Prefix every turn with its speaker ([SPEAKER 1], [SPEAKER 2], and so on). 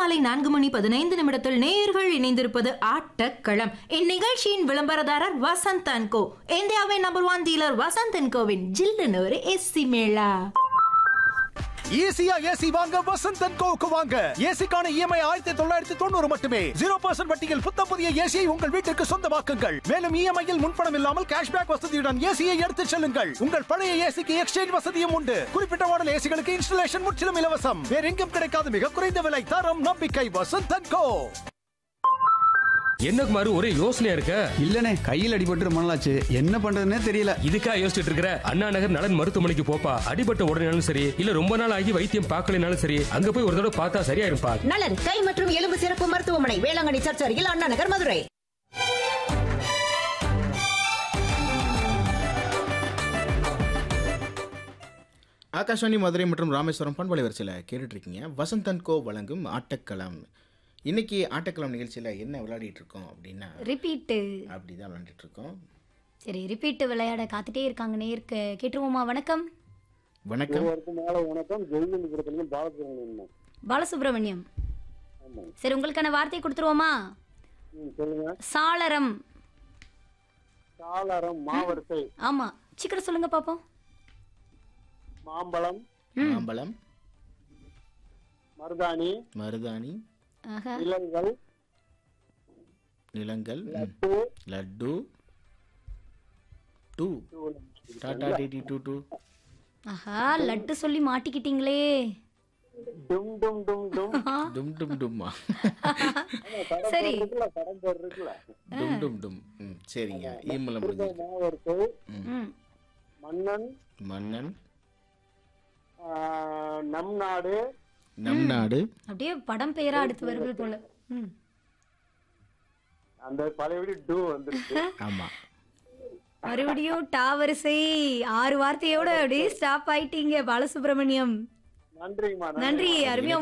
[SPEAKER 1] மாலை நான்கு மணி பதினைந்து நிமிடத்தில் நேயர்கள் இணைந்திருப்பது ஆட்டக்களம் இந்நிகழ்ச்சியின் விளம்பரதாரர் வசந்த் அண்ட் கோ இந்தியாவின் number one dealer Vasanth and கோவின் ஜில்லுன்னு ஒரு எஸ்சி மேளா
[SPEAKER 2] ஈஸியா ஏசி வாங்க வசந்த் அண்ட் கோவுக்கு வாங்க ஏசிக்கான இஎம்ஐ ஆயிரத்தி தொள்ளாயிரத்தி தொண்ணூறு மட்டுமே ஜீரோ பர்சன்ட் வட்டியில் புத்தம் புதிய ஏசியை உங்கள் வீட்டிற்கு சொந்தமாக்குங்கள் மேலும் இஎம்ஐயில் முன்பணம் இல்லாமல் கேஷ்பேக் வசதியுடன் ஏசியை எடுத்துச் செல்லுங்கள் உங்கள் பழைய ஏசிக்கு எக்ஸ்சேஞ்ச் வசதியும் உண்டு குறிப்பிட்ட மாடல் ஏசிகளுக்கு இன்ஸ்டலேஷன் முற்றிலும் இலவசம் வேற எங்கும் கிடைக்காத மிக குறைந்த விலை தரம் நம்பிக்கை வசந்த் அண்ட் கோ
[SPEAKER 3] என்ன குமாரு ஒரே யோசனையா இருக்க
[SPEAKER 4] இல்லனே கையில் அடிபட்டு ரொம்ப நாளாச்சு என்ன பண்றதுன்னே தெரியல
[SPEAKER 3] இதுக்கா யோசிச்சுட்டு இருக்கிற அண்ணா நகர் நலன் மருத்துவமனைக்கு போப்பா அடிபட்ட உடனேனாலும் சரி இல்ல ரொம்ப நாள் ஆகி வைத்தியம் பார்க்கலனாலும் சரி அங்க போய் ஒரு தடவை பார்த்தா சரியா இருப்பா
[SPEAKER 5] நலன் கை மற்றும் எலும்பு சிறப்பு மருத்துவமனை வேளாங்கண்ணி சர்ச் அருகில் அண்ணா நகர் மதுரை
[SPEAKER 6] ஆகாஷவாணி மதுரை மற்றும் ராமேஸ்வரம் பண்பலை வரிசையில் கேட்டுட்டு இருக்கீங்க வசந்தன் கோ வழங்கும் ஆட்டக்களம் இன்னைக்கு ஆட்டக்களம் நிகழ்ச்சியில் என்ன விளையாடிட்டு இருக்கோம் அப்படின்னா
[SPEAKER 7] ரிப்பீட்டு
[SPEAKER 6] அப்படி தான் விளையாண்டுட்டு இருக்கோம்
[SPEAKER 7] சரி ரிப்பீட்டு விளையாட காத்துட்டே இருக்காங்க நேருக்கு கேட்டுருவோமா வணக்கம்
[SPEAKER 6] வணக்கம்
[SPEAKER 8] மாலை வணக்கம் ஜெயிலிபுரத்துலேருந்து பாலசுப்ரமணியன்
[SPEAKER 7] பாலசுப்ரமணியம் சரி உங்களுக்கான வார்த்தை கொடுத்துருவோமா
[SPEAKER 8] ம் சொல்லுங்க
[SPEAKER 7] சாளரம்
[SPEAKER 8] சாளரம் மாவரிசை
[SPEAKER 7] ஆமா சீக்கிரம் சொல்லுங்க பாப்போம்
[SPEAKER 8] மாம்பழம்
[SPEAKER 6] மாம்பழம்
[SPEAKER 8] மருதாணி
[SPEAKER 6] மருதாணி
[SPEAKER 7] ஆஹா
[SPEAKER 8] இளங்கள்
[SPEAKER 6] நிலங்கள் ம். லட்டு டூ டாடா டிடி டூ டூ
[SPEAKER 7] ஆஹா லட்டு சொல்லி மாட்டிக்கிட்டீங்களே
[SPEAKER 8] டும் டும் டும் டும்
[SPEAKER 6] டும் டும் டும்மா
[SPEAKER 7] சரி
[SPEAKER 8] இருக்குல்ல படம் பேர் இருக்குல்ல
[SPEAKER 6] டும் டும் டும் ம் சரிங்க ஈமெயில் முடிஞ்சிருக்கு
[SPEAKER 8] மாவரிசை
[SPEAKER 7] ம்
[SPEAKER 8] மன்னன்
[SPEAKER 6] மன்னன்
[SPEAKER 8] ஆ, நம் நாடு
[SPEAKER 6] நம் நாடு
[SPEAKER 7] அப்படியே படம் பெயரா அடுத்து வருது போல ம்
[SPEAKER 8] அந்த பழையபடி டூ வந்துருக்கு
[SPEAKER 6] ஆமாம்
[SPEAKER 7] மறுபடியும் டாவரிசை ஆறு வார்த்தையோட அப்படியே ஸ்டாப் ஆயிட்டீங்க பாலசுப்ரமணியம்
[SPEAKER 8] நன்றிங்கம்மா
[SPEAKER 7] நன்றி அருமையா